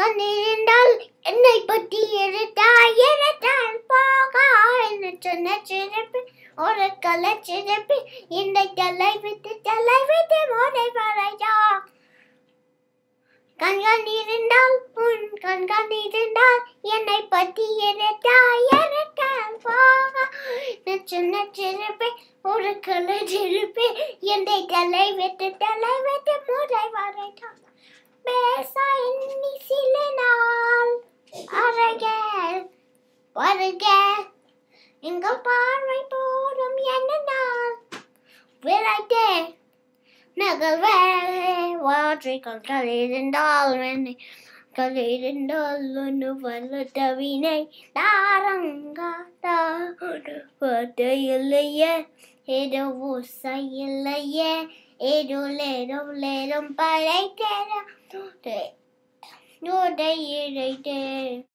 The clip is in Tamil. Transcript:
கண்கள் இருந்தால் என்னை பற்றி எடுத்தாய் எடுத்தால் போக என்ன சொன்ன சிறப்பு ஒரு கலை சிறப்பு இந்த தலை விட்டு தலை விட்டு மோதை வரையா கண்கள் இருந்தால் உன் கண்கள் இருந்தால் என்னை பற்றி எடுத்தாய் எடுத்தால் போக என்ன சொன்ன சிறப்பு ஒரு கலை சிறப்பு என்னை தலை விட்டு தலை விட்டு மோதை வரையா பேச எண்ணி சில நாள் அருக வருக எங்கள் பார்வை போடும் என்ன நாள் விளைத்தே நகர்வே வாற்றி கண்கள் இருந்தால் என்னை கல் இருந்தால் ஒன்று வல்ல தவினை தாரங்காத்தா வார்த்தை இல்லையே ஏதோ ஓசை இல்லையே ஏதோ லேடம் லேடம் பழைத்தேரம் நோடை இழைத்தேன்